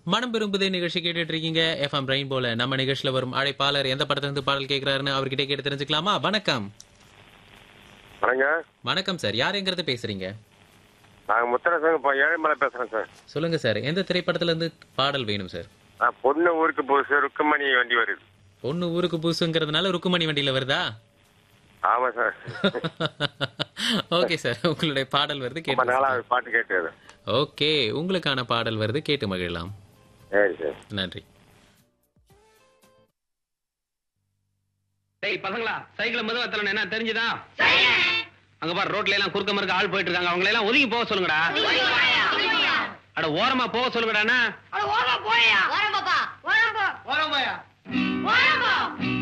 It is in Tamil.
மனம் விரும்புதே நிகழ்ச்சி கேட்டுட்டு இருக்கீங்க எஃப்எம் ரெயின் போல நம்ம நிகழ்ச்சியில வரும் அழைப்பாளர் எந்த படத்துல இருந்து பாடல் கேட்கிறாருன்னு அவர்கிட்ட கேட்டு தெரிஞ்சுக்கலாமா வணக்கம் வணங்க வணக்கம் சார் யார் எங்கிறது பேசுறீங்க நாங்கள் முத்தரசங்க இப்போ ஏழுமலை பேசுகிறேன் சார் சொல்லுங்க சார் எந்த திரைப்படத்துல இருந்து பாடல் வேணும் சார் நான் பொண்ணு ஊருக்கு போகுது ருக்கமணி வண்டி வருது பொண்ணு ஊருக்கு புதுசுங்கிறதுனால ருக்குமணி வண்டியில வருதா ஆமாம் சார் ஓகே சார் உங்களுடைய பாடல் வருது ரொம்ப கேட்டு நாளாக பாட்டு கேட்டது ஓகே உங்களுக்கான பாடல் வருது கேட்டு மகிழலாம் சரி சார் நன்றி டேய் பசங்களா சைக்கிள் மெதுவா தரணும் என்ன தெரிஞ்சுதா அங்க பாரு ரோட்ல எல்லாம் குறுக்க மறுக்க ஆள் போயிட்டு இருக்காங்க அவங்கள எல்லாம் ஒதுங்கி போக சொல்லுங்கடா அட ஓரமா போக சொல்லுங்கடா ஓரம் பாப்பா ஓரம் போ ஓரம் போ ஓரம் போ